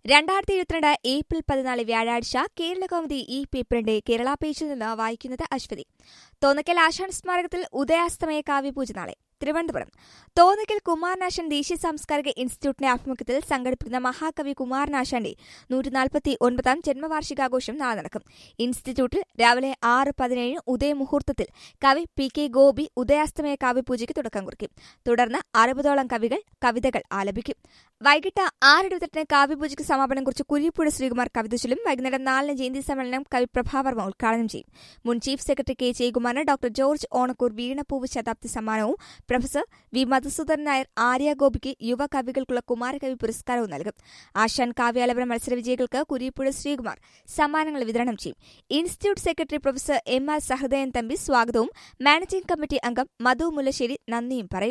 രണ്ടായിരത്തി ഇരുപത്തിരണ്ട് ഏപ്രിൽ പതിനാല് വ്യാഴാഴ്ച കേരള കൗമുദി ഈ പേപ്പറിന്റെ കേരള പേജിൽ നിന്ന് വായിക്കുന്നത് അശ്വതി തോന്നക്കൽ ആശാൻ സ്മാരകത്തിൽ ഉദയാസ്തമയ കാവ്യപൂജ നാളെ തിരുവനന്തപുരം തോന്നക്കൽ കുമാരനാശൻ ദേശീയ സാംസ്കാരിക ഇൻസ്റ്റിറ്റ്യൂട്ടിന്റെ ആഭിമുഖ്യത്തിൽ സംഘടിപ്പിക്കുന്ന മഹാകവി കുമാരനാശാന്റെ നൂറ്റിനാൽപ്പത്തി ഒൻപതാം ജന്മവാർഷികാഘോഷം നാളെ നടക്കും ഇൻസ്റ്റിറ്റ്യൂട്ടിൽ രാവിലെ ആറ് പതിനേഴ് ഉദയമുഹൂർത്തത്തിൽ കവി പി കെ ഗോപി ഉദയാസ്തമയ കാവ്യപൂജയ്ക്ക് തുടക്കം കുറിക്കും തുടർന്ന് അറുപതോളം കവികൾ കവിതകൾ ആലപിക്കും വൈകിട്ട് ആറ് ഇരുപത്തെട്ടിന് കാവ്യപൂജയ്ക്ക് സമാപനം കുറിച്ച് കുരിപ്പുഴ ശ്രീകുമാർ കവിത ചൊല്ലും വൈകുന്നേരം നാലിന് ജയന്തി സമ്മേളനം കവി പ്രഭാവർമ്മ ഉദ്ഘാടനം ചെയ്യും മുൻ ചീഫ് സെക്രട്ടറി കെ ജയകുമാറിന് ഡോക്ടർ ജോർജ് ഓണക്കൂർ വീണപ്പൂവ് ശതാബ്ദി സമ്മാനവും പ്രൊഫസർ വി മധുസൂദൻ നായർ ആര്യ ഗോപിക്ക് യുവ കവികൾക്കുള്ള കുമാരകവി പുരസ്കാരവും നൽകും ആശാൻ കാവ്യാലപന മത്സര വിജയികൾക്ക് കുരിപ്പുഴ ശ്രീകുമാർ സമ്മാനങ്ങൾ വിതരണം ചെയ്യും institute secretary professor M R Sahridayan Thampi സ്വാഗതവും മാനേജിംഗ് കമ്മിറ്റി അംഗം മധു മുല്ലശ്ശേരി നന്ദിയും പറയും